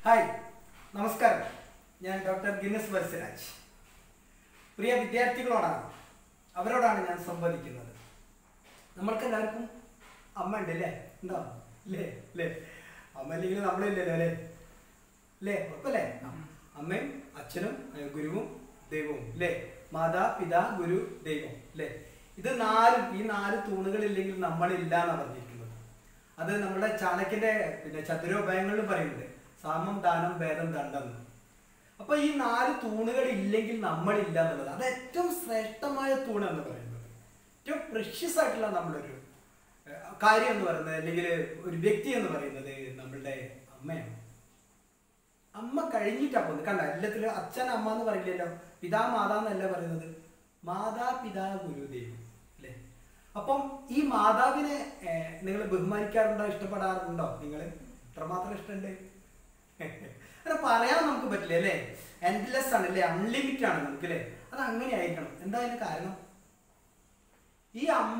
hi നമസ്കാരം ഞാൻ doctor Guinness Vatsaraj പ്രിയ വിദ്യാർത്ഥികളോടാണ് അവരോടാണ് ഞാൻ സംവദിക്കുന്നത് നമ്മൾക്ക് എല്ലാവർക്കും അമ്മ ഉണ്ട് അല്ലേ ഉണ്ടോ അല്ലേ അല്ലേ അമ്മ ഇല്ലെങ്കിൽ നമ്മളില്ലല്ലോ അല്ലേ അല്ലേ ഉറപ്പല്ലേ അമ്മയും അച്ഛനും ഏ, ഗുരുവും ദൈവവും അല്ലേ മാതാ പിതാ ഗുരു ദൈവം അല്ലേ ഇത് നാലും ഈ നാല് തൂണുകളില്ലെങ്കിൽ നമ്മളില്ല എന്നാണ് പറഞ്ഞിരിക്കുന്നത് അത് നമ്മുടെ ചാണക്യന്റെ പിന്നെ ചതുരോപായങ്ങളിലും പറയുന്നുണ്ട് സാമം ദാനം ഭേദം ദണ്ഡം അപ്പൊ ഈ നാല് തൂണുകൾ ഇല്ലെങ്കിൽ നമ്മളില്ല എന്നുള്ളത് അത് ഏറ്റവും ശ്രേഷ്ഠമായ തൂണ് എന്ന് പറയുന്നത് ഏറ്റവും പ്രഷ്യസ് ആയിട്ടുള്ള നമ്മളൊരു ഏഹ്, കാര്യം എന്ന് പറയുന്നത് അല്ലെങ്കിൽ ഒരു വ്യക്തി എന്ന് പറയുന്നത് നമ്മളുടെ അമ്മയാണ് അമ്മ കഴിഞ്ഞിട്ടാ പോകുന്നത് കണ്ട എല്ലാത്തിലും അച്ഛൻ അമ്മ എന്ന് പറയില്ലല്ലോ പിതാ മാതാ എന്നല്ല പറയുന്നത് മാതാ പിതാ ഗുരുദേവ് അല്ലേ അപ്പം ഈ മാതാവിനെ നിങ്ങൾ ബഹുമാനിക്കാറുണ്ടോ ഇഷ്ടപ്പെടാറുണ്ടോ നിങ്ങൾ എത്രമാത്രം ഇഷ്ടമുണ്ട് അങ്ങനെ പറയാൻ നമുക്ക് പറ്റില്ല അല്ലേ എൻഡ്ലെസ് ആണ് അല്ലേ അൺലിമിറ്റഡ് ആണ് നമുക്ക് അല്ലേ അത് അങ്ങനെ ആയിരിക്കണം എന്താ അതിന് കാരണം ഈ അമ്മ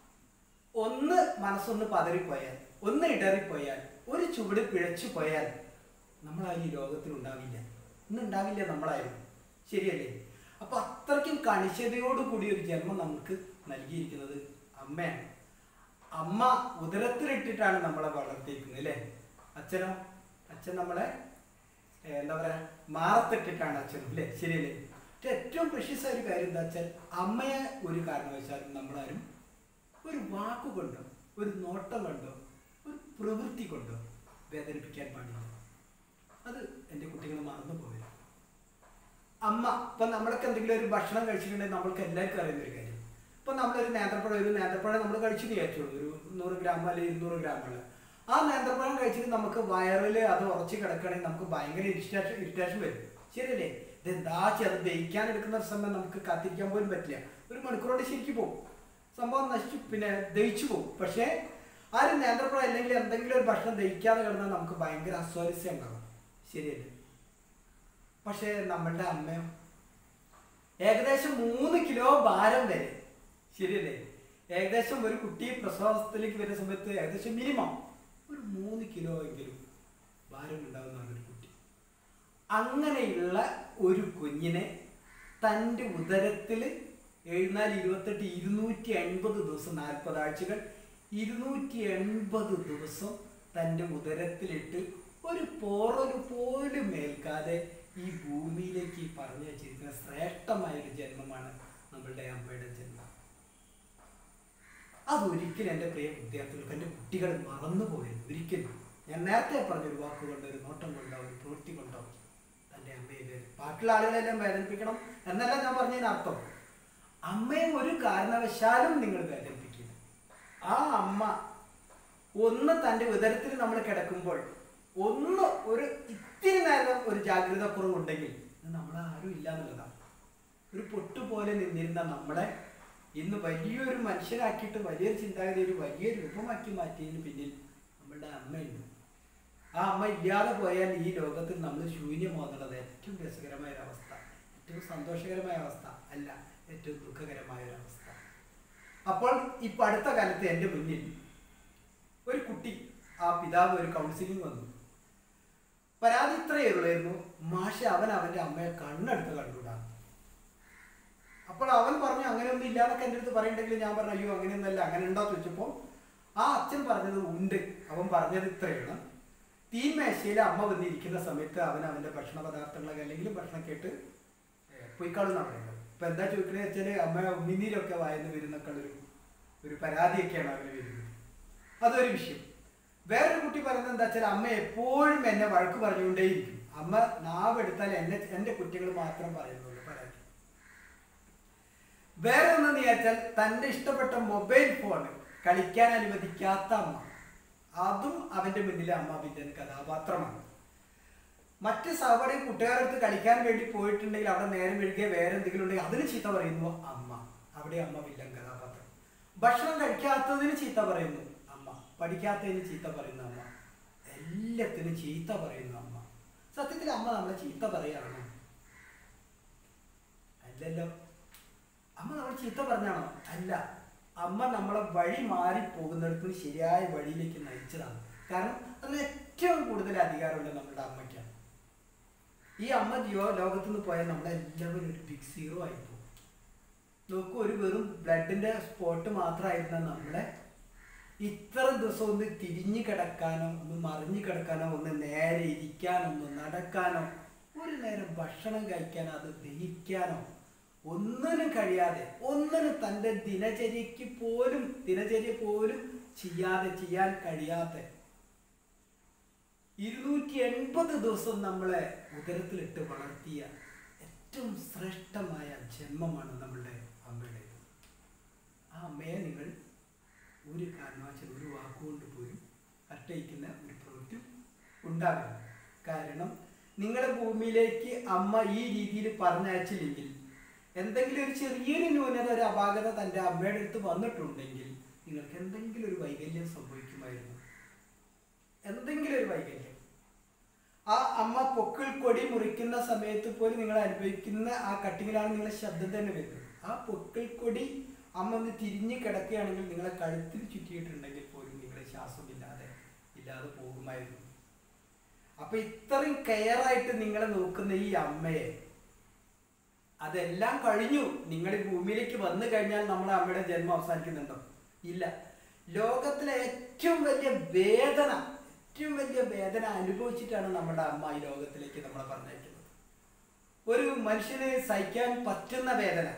ഒന്ന് മനസ്സൊന്ന് പതറിപ്പോയാൽ ഒന്ന് ഇടറിപ്പോയാൽ ഒരു ചുവട് പിഴച്ചു പോയാൽ നമ്മൾ ആ ഈ ലോകത്തിൽ ഉണ്ടാവില്ല ഇന്ന് ഉണ്ടാവില്ല നമ്മളായിരുന്നു ശരിയല്ലേ അപ്പൊ അത്രയ്ക്കും കണിശതയോട് കൂടി ഒരു ജന്മം നമുക്ക് നൽകിയിരിക്കുന്നത് അമ്മയാണ് അമ്മ ഉദരത്തിലിട്ടിട്ടാണ് നമ്മളെ വളർത്തിയിരിക്കുന്നത് അല്ലേ അച്ഛനോ അച്ഛൻ നമ്മളെ ഏ, എന്താ പറയാ മാറത്തിട്ടിട്ടാണ് അച്ഛൻ അല്ലേ ശരിയല്ലേ പക്ഷെ ഏറ്റവും പ്രഷ്യസ് ആയ ഒരു കാര്യം എന്താ വെച്ചാൽ അമ്മയെ ഒരു കാരണവശാലും നമ്മളാരും ഒരു വാക്കുകൊണ്ടോ ഒരു നോട്ടം കൊണ്ടോ ഒരു പ്രവൃത്തി കൊണ്ടോ വേദനിപ്പിക്കാൻ പാടില്ല അത് എൻ്റെ കുട്ടികൾ മറന്നു പോവില്ല അമ്മ ഇപ്പൊ നമ്മളൊക്കെ എന്തെങ്കിലും ഒരു ഭക്ഷണം കഴിച്ചിട്ടുണ്ടെങ്കിൽ നമ്മൾക്ക് എല്ലാവർക്കും അറിയുന്ന ഒരു കാര്യം ഇപ്പൊ നമ്മളൊരു നേന്ത്രപ്പഴം ഒരു നേന്ത്രപ്പഴം നമ്മൾ കഴിച്ചു വിചാരിച്ചോളൂ ഒരു നൂറ് ഗ്രാം അല്ലെങ്കിൽ ഇരുന്നൂറ് ഗ്രാമുള്ള ആ നേന്ത്രപ്പഴം കഴിച്ചിട്ട് നമുക്ക് വയറിൽ അത് ഉറച്ച് കിടക്കുകയാണെങ്കിൽ നമുക്ക് ഭയങ്കര ഇറിറ്റേഷൻ ഇറിറ്റേഷൻ വരും ശരിയല്ലേ ഇതെന്താ ചെറു ദഹിക്കാൻ എടുക്കുന്ന ഒരു സമയം നമുക്ക് കാത്തിരിക്കാൻ പോലും പറ്റില്ല ഒരു മണിക്കൂറോടെ ശരിക്കും പോകും സംഭവം നശിച്ചു പിന്നെ ദഹിച്ചു പോകും പക്ഷേ ആ ഒരു നേന്ത്രപ്പഴം അല്ലെങ്കിൽ എന്തെങ്കിലും ഒരു ഭക്ഷണം ദഹിക്കാതെ കിടന്നാൽ നമുക്ക് ഭയങ്കര അസ്വാരസ്യം ഉണ്ടാകും ശരിയല്ലേ പക്ഷേ നമ്മളുടെ അമ്മയോ ഏകദേശം മൂന്ന് കിലോ ഭാരം വരെ ശരിയല്ലേ ഏകദേശം ഒരു കുട്ടി പ്രസവത്തിലേക്ക് വരുന്ന സമയത്ത് ഏകദേശം മിനിമം ഒരു മൂന്ന് കിലോ എങ്കിലും ഭാരം ഉണ്ടാകുന്നതാണ് ഒരു കുട്ടി അങ്ങനെയുള്ള ഒരു കുഞ്ഞിനെ തൻ്റെ ഉദരത്തിൽ എഴുന്നാല് ഇരുപത്തെട്ട് ഇരുന്നൂറ്റി എൺപത് ദിവസം നാൽപ്പത് ആഴ്ചകൾ ഇരുന്നൂറ്റി എൺപത് ദിവസം തൻ്റെ ഉദരത്തിലിട്ട് ഒരു പോറൊരു പോലും മേൽക്കാതെ ഈ ഭൂമിയിലേക്ക് ഈ പറഞ്ഞു വെച്ചിരിക്കുന്ന ശ്രേഷ്ഠമായ ഒരു ജന്മമാണ് നമ്മളുടെ അമ്മയുടെ ജന്മം അതൊരിക്കലും എൻ്റെ പ്രിയ വിദ്യാർത്ഥികൾക്ക് എൻ്റെ കുട്ടികൾ മറന്നു പോയത് ഒരിക്കലും ഞാൻ നേരത്തെ പറഞ്ഞ ഒരു വാക്കുകൊണ്ട് ഒരു നോട്ടം കൊണ്ടോ ഒരു പ്രവൃത്തി കൊണ്ടോ തൻ്റെ അമ്മയെ വേദ ബാക്കിയുള്ള ആളുകളെല്ലാം വേദനിപ്പിക്കണം എന്നല്ല ഞാൻ പറഞ്ഞതിന് അർത്ഥം അമ്മയെ ഒരു കാരണവശാലും നിങ്ങൾ വേദനിപ്പിക്കില്ല ആ അമ്മ ഒന്ന് തൻ്റെ ഉദരത്തിൽ നമ്മൾ കിടക്കുമ്പോൾ ഒന്ന് ഒരു ഇത്തിരി നേരം ഒരു ജാഗ്രത കുറവുണ്ടെങ്കിൽ നമ്മളെ ആരും ഇല്ല എന്നുള്ളതാണ് ഒരു പൊട്ടുപോലെ നിന്നിരുന്ന നമ്മളെ ഇന്ന് വലിയൊരു മനുഷ്യരാക്കിയിട്ട് വലിയൊരു ചിന്താഗതി ഒരു വലിയ രൂപമാക്കി മാറ്റിയതിന് പിന്നിൽ നമ്മളുടെ അമ്മയുണ്ട് ആ അമ്മ ഇല്ലാതെ പോയാൽ ഈ ലോകത്തിൽ നമ്മൾ ശൂന്യമാകുന്നുള്ളത് ഏറ്റവും രസകരമായ ഒരു അവസ്ഥ ഏറ്റവും സന്തോഷകരമായ അവസ്ഥ അല്ല ഏറ്റവും ദുഃഖകരമായ ഒരു അവസ്ഥ അപ്പോൾ ഇപ്പൊ അടുത്ത കാലത്ത് എൻ്റെ മുന്നിൽ ഒരു കുട്ടി ആ പിതാവ് ഒരു കൗൺസിലിംഗ് വന്നു പരാതി ഇത്രയേ ഉള്ളായിരുന്നു മാഷ അവൻ അവന്റെ അമ്മയെ കണ്ണെടുത്ത് കണ്ടുകൂടാ അപ്പോൾ അവൻ പറഞ്ഞു അങ്ങനെയൊന്നും ഇല്ലാന്നൊക്കെ എൻ്റെ അടുത്ത് പറയുന്നുണ്ടെങ്കിൽ ഞാൻ പറഞ്ഞു അയ്യോ അങ്ങനെയൊന്നുമല്ല അങ്ങനെ ഉണ്ടോ എന്ന് ചോദിച്ചപ്പോൾ ആ അച്ഛൻ പറഞ്ഞത് ഉണ്ട് അവൻ പറഞ്ഞത് ഇത്രയാണ് തീന്മേശയിൽ അമ്മ വന്നിരിക്കുന്ന സമയത്ത് അവൻ അവന്റെ ഭക്ഷണ പദാർത്ഥങ്ങളൊക്കെ അല്ലെങ്കിൽ ഭക്ഷണം കേട്ട് പൊയ്ക്കാളെന്നാണ് പറയുന്നത് ഇപ്പൊ എന്താ ചോദിക്കണേ വെച്ചാല് അമ്മ ഉമിനീരൊക്കെ വായന്ന് വരുന്നൊക്കെ ഒരു ഒരു പരാതിയൊക്കെയാണ് അവന് വരുന്നത് അതൊരു വിഷയം വേറൊരു കുട്ടി പറയുന്നത് എന്താ വെച്ചാൽ അമ്മ എപ്പോഴും എന്നെ വഴക്ക് പറഞ്ഞുകൊണ്ടേയിരിക്കും അമ്മ നാവെടുത്താൽ എന്നെ എന്റെ കുട്ടികൾ മാത്രം പറയുന്നുള്ളൂ പരാതി വേറെ ഒന്നെന്ന് വിചാരിച്ചാൽ തന്റെ ഇഷ്ടപ്പെട്ട മൊബൈൽ ഫോൺ കളിക്കാൻ അനുവദിക്കാത്ത അമ്മ അതും അവന്റെ മുന്നിലെ അമ്മ വില്ലൻ കഥാപാത്രമാണ് മറ്റ് സഹപാഠി കൂട്ടുകാരടുത്ത് കളിക്കാൻ വേണ്ടി പോയിട്ടുണ്ടെങ്കിൽ അവിടെ നേരം വഴുകിയ വേറെ എന്തെങ്കിലും ഉണ്ടെങ്കിൽ അതിന് ചീത്ത പറയുന്നു അമ്മ അവിടെ അമ്മ വില്ലൻ കഥാപാത്രം ഭക്ഷണം കഴിക്കാത്തതിന് ചീത്ത പറയുന്നു അമ്മ പഠിക്കാത്തതിന് ചീത്ത പറയുന്ന അമ്മ എല്ലാത്തിനും ചീത്ത പറയുന്ന അമ്മ സത്യത്തിൽ അമ്മ നമ്മളെ ചീത്ത പറയാണോ അല്ലല്ലോ അമ്മ നമ്മൾ ചീത്ത പറഞ്ഞാണോ അല്ല അമ്മ നമ്മളെ വഴി മാറി പോകുന്നിടത്ത് ശരിയായ വഴിയിലേക്ക് നയിച്ചതാണ് കാരണം അതിൽ ഏറ്റവും കൂടുതൽ അധികാരമുള്ള നമ്മുടെ അമ്മയ്ക്കാണ് ഈ അമ്മ ജിയോ ലോകത്തു നിന്ന് പോയാൽ നമ്മളെല്ലാവരും ഒരു ബിഗ് സീറോ ആയി പോകും നോക്കൂ ഒരു വെറും ബ്ലഡിന്റെ സ്പോട്ട് മാത്രമായിരുന്ന നമ്മളെ ഇത്ര ദിവസം ഒന്ന് തിരിഞ്ഞു കിടക്കാനോ ഒന്ന് മറിഞ്ഞു കിടക്കാനോ ഒന്ന് നേരെ ഇരിക്കാനോ ഒന്ന് നടക്കാനോ ഒരു നേരം ഭക്ഷണം കഴിക്കാനോ അത് ദഹിക്കാനോ ഒന്നിനും കഴിയാതെ ഒന്നിനും തൻ്റെ ദിനചര്യക്ക് പോലും ദിനചര്യ പോലും ചെയ്യാതെ ചെയ്യാൻ കഴിയാതെ ഇരുന്നൂറ്റി എൺപത് ദിവസം നമ്മളെ ഉദരത്തിലിട്ട് വളർത്തിയ ഏറ്റവും ശ്രേഷ്ഠമായ ജന്മമാണ് നമ്മളുടെ അമ്മയുടേത് ആ അമ്മയെ നിങ്ങൾ ഒരു കാരണവശാലും ഒരു വാക്കുകൊണ്ട് പോലും അട്ടയിക്കുന്ന ഒരു പ്രവൃത്തി ഉണ്ടാവില്ല കാരണം നിങ്ങളുടെ ഭൂമിയിലേക്ക് അമ്മ ഈ രീതിയിൽ പറഞ്ഞയച്ചില്ലെങ്കിൽ എന്തെങ്കിലും ഒരു ചെറിയൊരു ന്യൂനത ഒരു അപാകത തൻ്റെ അമ്മയുടെ അടുത്ത് വന്നിട്ടുണ്ടെങ്കിൽ നിങ്ങൾക്ക് എന്തെങ്കിലും ഒരു വൈകല്യം സംഭവിക്കുമായിരുന്നു എന്തെങ്കിലും ഒരു വൈകല്യം ആ അമ്മ പൊക്കിൾ കൊടി മുറിക്കുന്ന സമയത്ത് പോലും നിങ്ങൾ അനുഭവിക്കുന്ന ആ കട്ടിങ്ങിലാണ് നിങ്ങളുടെ ശബ്ദം തന്നെ വരുന്നത് ആ പൊക്കിൾ കൊടി അമ്മ ഒന്ന് തിരിഞ്ഞ് കിടക്കുകയാണെങ്കിൽ നിങ്ങളെ കഴുത്തിൽ ചുറ്റിയിട്ടുണ്ടെങ്കിൽ പോലും നിങ്ങളെ ശ്വാസമില്ലാതെ ഇല്ലാതെ പോകുമായിരുന്നു അപ്പൊ ഇത്രയും കെയർ ആയിട്ട് നിങ്ങളെ നോക്കുന്ന ഈ അമ്മയെ അതെല്ലാം കഴിഞ്ഞു നിങ്ങൾ ഈ ഭൂമിയിലേക്ക് വന്നു കഴിഞ്ഞാൽ നമ്മളെ അമ്മയുടെ ജന്മം അവസാനിക്കുന്നുണ്ടോ ഇല്ല ലോകത്തിലെ ഏറ്റവും വലിയ വേദന ഏറ്റവും വലിയ വേദന അനുഭവിച്ചിട്ടാണ് നമ്മുടെ അമ്മ ഈ ലോകത്തിലേക്ക് നമ്മളെ പറഞ്ഞയക്കുന്നത് ഒരു മനുഷ്യന് സഹിക്കാൻ പറ്റുന്ന വേദന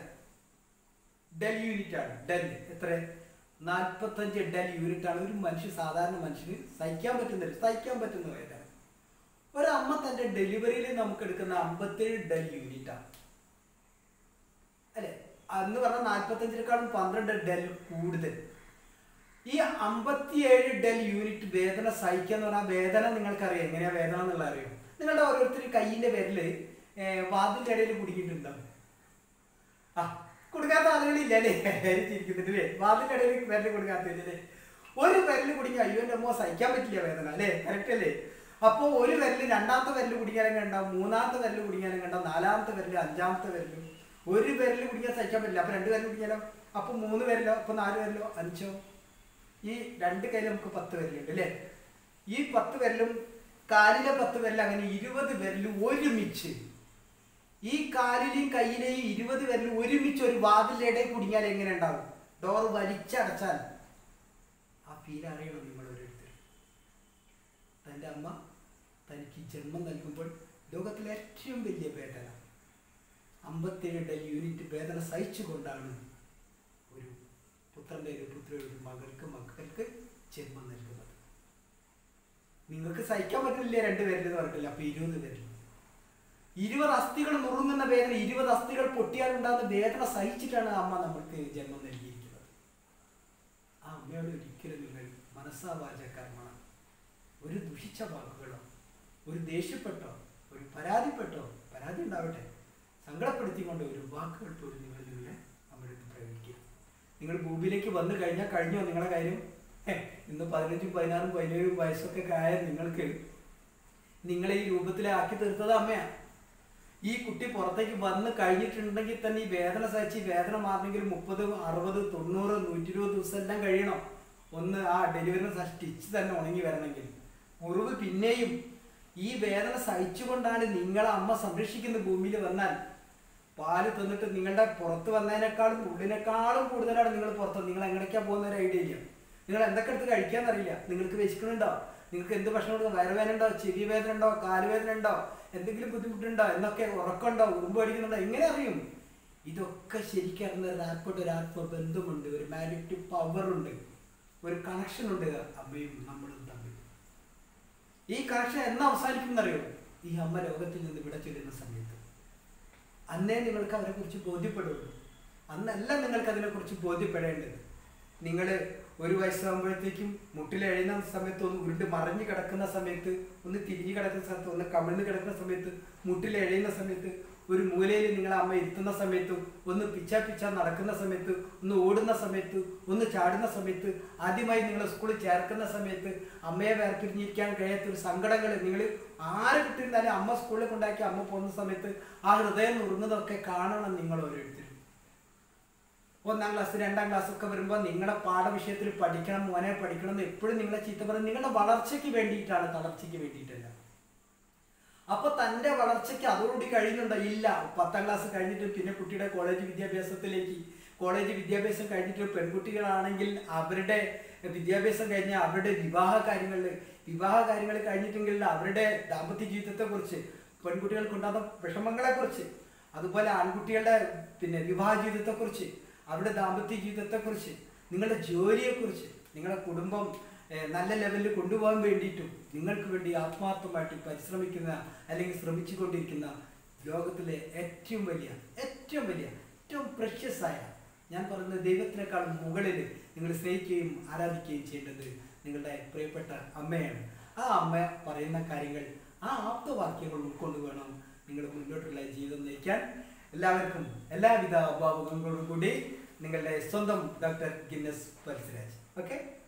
ഡെൽ യൂണിറ്റ് ആണ് ഡെൽ എത്ര നാൽപ്പത്തഞ്ച് ഡെൽ യൂണിറ്റ് ആണ് ഒരു മനുഷ്യ സാധാരണ മനുഷ്യന് സഹിക്കാൻ പറ്റുന്ന സഹിക്കാൻ പറ്റുന്ന വേദന ഒരമ്മ തന്റെ ഡെലിവറിയിൽ നമുക്ക് എടുക്കുന്ന അമ്പത്തേഴ് ഡെൽ യൂണിറ്റ് ആണ് അല്ലെ അന്ന് പറഞ്ഞ നാൽപ്പത്തഞ്ചിനേക്കാളും പന്ത്രണ്ട് ഡെൽ കൂടുതൽ ഈ അമ്പത്തിയേഴ് ഡെൽ യൂണിറ്റ് വേദന സഹിക്കുക എന്ന് പറഞ്ഞാൽ വേദന നിങ്ങൾക്കറിയാം എങ്ങനെയാ വേദന എന്നുള്ള അറിയാം നിങ്ങളുടെ ഓരോരുത്തർ കയ്യിന്റെ പേരില് വാതിന്റെ ഇടയിൽ കുടുങ്ങിയിട്ടുണ്ടാവും ആ കൊടുക്കാത്ത ആളുകളില്ല അല്ലേ ചിരിക്കുന്നുണ്ട് അല്ലേ വാതിന്റെ ഇടയിൽ വിരല് കൊടുക്കാത്തല്ലേ ഒരു വിരല് കുടുങ്ങി അയ്യോ എൻ്റെ അമ്മ സഹിക്കാൻ പറ്റില്ല വേദന അല്ലേ കറക്റ്റ് അല്ലേ അപ്പോൾ ഒരു വിരല് രണ്ടാമത്തെ വിരല് കുടിക്കാനും കണ്ടാവും മൂന്നാമത്തെ വിരല് കുടിക്കാനും കണ്ടാവും നാലാമത്തെ വിരല് അഞ്ചാമത്തെ വിരല് ഒരു വിരല് കുടിക്കാൻ സഹിക്കാൻ പറ്റില്ല അപ്പൊ രണ്ട് വിരല് കുടിക്കാനോ അപ്പൊ മൂന്ന് വിരലോ അപ്പൊ നാല് വിരലോ അഞ്ചോ ഈ രണ്ട് കയ്യിൽ നമുക്ക് പത്ത് വിരലുണ്ട് അല്ലേ ഈ പത്ത് വിരലും കാലിലെ പത്ത് വിരൽ അങ്ങനെ ഇരുപത് വിരൽ ഒരുമിച്ച് ഈ കാലിലെയും കയ്യിലെയും ഇരുപത് വിരൽ ഒരുമിച്ച് ഒരു വാതിലിന്റെ ഇടയിൽ കുടുങ്ങിയാൽ എങ്ങനെ ഉണ്ടാവും ഡോർ വലിച്ചടച്ചാൽ ആ ഫീൽ അറിയണം നിങ്ങൾ ഓരോരുത്തർ തൻ്റെ അമ്മ തനിക്ക് ജന്മം നൽകുമ്പോൾ ലോകത്തിലെ ഏറ്റവും വലിയ വേദന അമ്പത്തിയേഴ് ഡെൽ യൂണിറ്റ് വേദന സഹിച്ചുകൊണ്ടാണ് ഒരു പുത്രൻ്റെ ഒരു പുത്രിയുടെ ഒരു മകൾക്ക് മക്കൾക്ക് ജന്മം നൽകുന്നത് നിങ്ങൾക്ക് സഹിക്കാൻ പറ്റില്ല രണ്ട് പേരിൽ പറഞ്ഞിട്ടില്ല അപ്പൊ ഇരുപത് പേരിൽ ഇരുപത് അസ്ഥികൾ നുറുങ്ങുന്ന വേദന ഇരുപത് അസ്ഥികൾ പൊട്ടിയാലുണ്ടാകുന്ന വേദന സഹിച്ചിട്ടാണ് അമ്മ നമ്മൾക്ക് ജന്മം നൽകിയിരിക്കുന്നത് ആ അമ്മയോട് ഒരിക്കലും നിങ്ങൾ മനസ്സാവാച കർമ്മ ഒരു ദുഷിച്ച വാക്കുകളോ ഒരു ദേഷ്യപ്പെട്ടോ ഒരു പരാതിപ്പെട്ടോ പരാതി ഉണ്ടാവട്ടെ സങ്കടപ്പെടുത്തിക്കൊണ്ട് ഒരു വാക്കുകൾ പോലും നിങ്ങൾ നിങ്ങളെ നമ്മുടെ അടുത്ത് പ്രയോഗിക്കുക നിങ്ങൾ ഭൂമിയിലേക്ക് വന്നു കഴിഞ്ഞാൽ കഴിഞ്ഞോ നിങ്ങളുടെ കാര്യം ഹെ, ഇന്ന് പതിനഞ്ചും പതിനാറും പതിനേഴും വയസ്സൊക്കെ ആയ നിങ്ങൾക്ക് നിങ്ങളെ ഈ രൂപത്തിലാക്കി തീർത്തത് അമ്മയാണ് ഈ കുട്ടി പുറത്തേക്ക് വന്ന് കഴിഞ്ഞിട്ടുണ്ടെങ്കിൽ തന്നെ ഈ വേദന സഹിച്ച് ഈ വേദന മാറണമെങ്കിൽ മുപ്പത് അറുപത് തൊണ്ണൂറ് നൂറ്റി ഇരുപത് ദിവസം എല്ലാം കഴിയണം ഒന്ന് ആ ഡെലിവറി സ്റ്റിച്ച് തന്നെ ഉണങ്ങി വരണമെങ്കിൽ മുറിവ് പിന്നെയും ഈ വേദന സഹിച്ചുകൊണ്ടാണ് നിങ്ങളെ അമ്മ സംരക്ഷിക്കുന്ന ഭൂമിയിൽ വന്നാൽ പാല് തന്നിട്ട് നിങ്ങളുടെ പുറത്ത് വന്നതിനേക്കാളും ഉള്ളിനേക്കാളും കൂടുതലാണ് നിങ്ങൾ പുറത്ത് നിങ്ങൾ എങ്ങനെയൊക്കെയാ പോകുന്ന ഒരു ഐഡിയ ഇല്ല നിങ്ങൾ എന്തൊക്കെ എടുത്ത് കഴിക്കാന്നറിയില്ല നിങ്ങൾക്ക് വിശക്കണുണ്ടോ നിങ്ങൾക്ക് എന്ത് ഭക്ഷണം കൊടുക്കും വയറുവേദന ഉണ്ടോ ചെവി വേദന ഉണ്ടോ കാലുവേദന ഉണ്ടോ എന്തെങ്കിലും ബുദ്ധിമുട്ടുണ്ടോ എന്നൊക്കെ ഉറക്കമുണ്ടോ ഉറുമ്പ് അടിക്കുന്നുണ്ടോ എങ്ങനെ അറിയും ഇതൊക്കെ ശരിക്കും ഒരു ആത്മ ഒരു ആത്മബന്ധമുണ്ട് ഒരു മാഗ്നറ്റിക് പവർ ഉണ്ട് ഒരു കണക്ഷൻ ഉണ്ട് അമ്മയും നമ്മളും തമ്മിൽ ഈ കണക്ഷൻ എന്ന് അവസാനിക്കുന്നറിയോ ഈ അമ്മ ലോകത്തിൽ നിന്ന് വിട ചൊല്ലുന്ന സമയത്ത് അന്നേ നിങ്ങൾക്ക് അവരെ കുറിച്ച് ബോധ്യപ്പെടുള്ളൂ അന്നല്ല നിങ്ങൾക്ക് അതിനെക്കുറിച്ച് ബോധ്യപ്പെടേണ്ടത് നിങ്ങൾ ഒരു വയസ്സാകുമ്പോഴത്തേക്കും മുട്ടിലെഴുന്ന സമയത്ത് ഒന്ന് ഉരുണ്ട് മറിഞ്ഞു കിടക്കുന്ന സമയത്ത് ഒന്ന് തിരിഞ്ഞു കിടക്കുന്ന സമയത്ത് ഒന്ന് കമിഴ്ന്ന് കിടക്കുന്ന സമയത്ത് മുട്ടിലെഴുന്ന സമയത്ത് ഒരു മൂലയിൽ നിങ്ങളെ അമ്മ ഇരുത്തുന്ന സമയത്തും ഒന്ന് പിച്ച പിച്ച നടക്കുന്ന സമയത്ത് ഒന്ന് ഓടുന്ന സമയത്ത് ഒന്ന് ചാടുന്ന സമയത്ത് ആദ്യമായി നിങ്ങൾ സ്കൂളിൽ ചേർക്കുന്ന സമയത്ത് അമ്മയെ വേർപിരിഞ്ഞിരിക്കാൻ കഴിയാത്ത ഒരു സങ്കടങ്ങൾ നിങ്ങൾ ആരെ കിട്ടിയിരുന്നാലും അമ്മ സ്കൂളിൽ കൊണ്ടാക്കി അമ്മ പോകുന്ന സമയത്ത് ആ ഹൃദയം നുറുങ്ങുന്നതൊക്കെ കാണണം നിങ്ങൾ ഓരോരുത്തരും ഒന്നാം ക്ലാസ് രണ്ടാം ക്ലാസ് ഒക്കെ വരുമ്പോൾ നിങ്ങളുടെ പാഠവിഷയത്തിൽ പഠിക്കണം മോനെ പഠിക്കണം എന്ന് എപ്പോഴും നിങ്ങളെ ചീത്ത പറയും നിങ്ങളുടെ വളർച്ചയ്ക്ക് വേണ്ടിയിട്ടാണ് തളർച്ചയ്ക്ക് വേണ്ടിയിട്ടല്ല അപ്പൊ തന്റെ വളർച്ചയ്ക്ക് അതോടുകൂടി കഴിയുന്നുണ്ടോ ഇല്ല പത്താം ക്ലാസ് കഴിഞ്ഞിട്ട് പിന്നെ കുട്ടിയുടെ കോളേജ് വിദ്യാഭ്യാസത്തിലേക്ക് കോളേജ് വിദ്യാഭ്യാസം കഴിഞ്ഞിട്ട് പെൺകുട്ടികളാണെങ്കിൽ അവരുടെ വിദ്യാഭ്യാസം കഴിഞ്ഞ അവരുടെ വിവാഹ കാര്യങ്ങളിൽ വിവാഹ കാര്യങ്ങൾ കഴിഞ്ഞിട്ടെങ്കിൽ അവരുടെ ദാമ്പത്യ ജീവിതത്തെക്കുറിച്ച് പെൺകുട്ടികൾക്കുണ്ടാകുന്ന വിഷമങ്ങളെക്കുറിച്ച് അതുപോലെ ആൺകുട്ടികളുടെ പിന്നെ വിവാഹ ജീവിതത്തെക്കുറിച്ച് അവരുടെ ദാമ്പത്യ ജീവിതത്തെക്കുറിച്ച് നിങ്ങളുടെ ജോലിയെക്കുറിച്ച് നിങ്ങളുടെ കുടുംബം ഏഹ്, നല്ല ലെവലിൽ കൊണ്ടുപോകാൻ വേണ്ടിയിട്ടും നിങ്ങൾക്ക് വേണ്ടി ആത്മാർത്ഥമായിട്ട് പരിശ്രമിക്കുന്ന അല്ലെങ്കിൽ ശ്രമിച്ചുകൊണ്ടിരിക്കുന്ന ലോകത്തിലെ ഏറ്റവും വലിയ ഏറ്റവും വലിയ ഏറ്റവും പ്രഷ്യസ് ആയ ഞാൻ പറയുന്നത് ദൈവത്തിനേക്കാൾ മുകളിൽ നിങ്ങൾ സ്നേഹിക്കുകയും ആരാധിക്കുകയും ചെയ്യേണ്ടത് നിങ്ങളുടെ പ്രിയപ്പെട്ട അമ്മയാണ് ആ അമ്മ പറയുന്ന കാര്യങ്ങൾ ആ ആപ്തവാക്യങ്ങൾ ഉൾക്കൊണ്ട് വേണം നിങ്ങൾ മുന്നോട്ടുള്ള ജീവിതം നയിക്കാൻ എല്ലാവർക്കും എല്ലാവിധ അഭാവങ്ങളോടും കൂടി നിങ്ങളുടെ സ്വന്തം ഡോക്ടർ ഗിന്നസ് പരസ്യരാജ് ഓക്കെ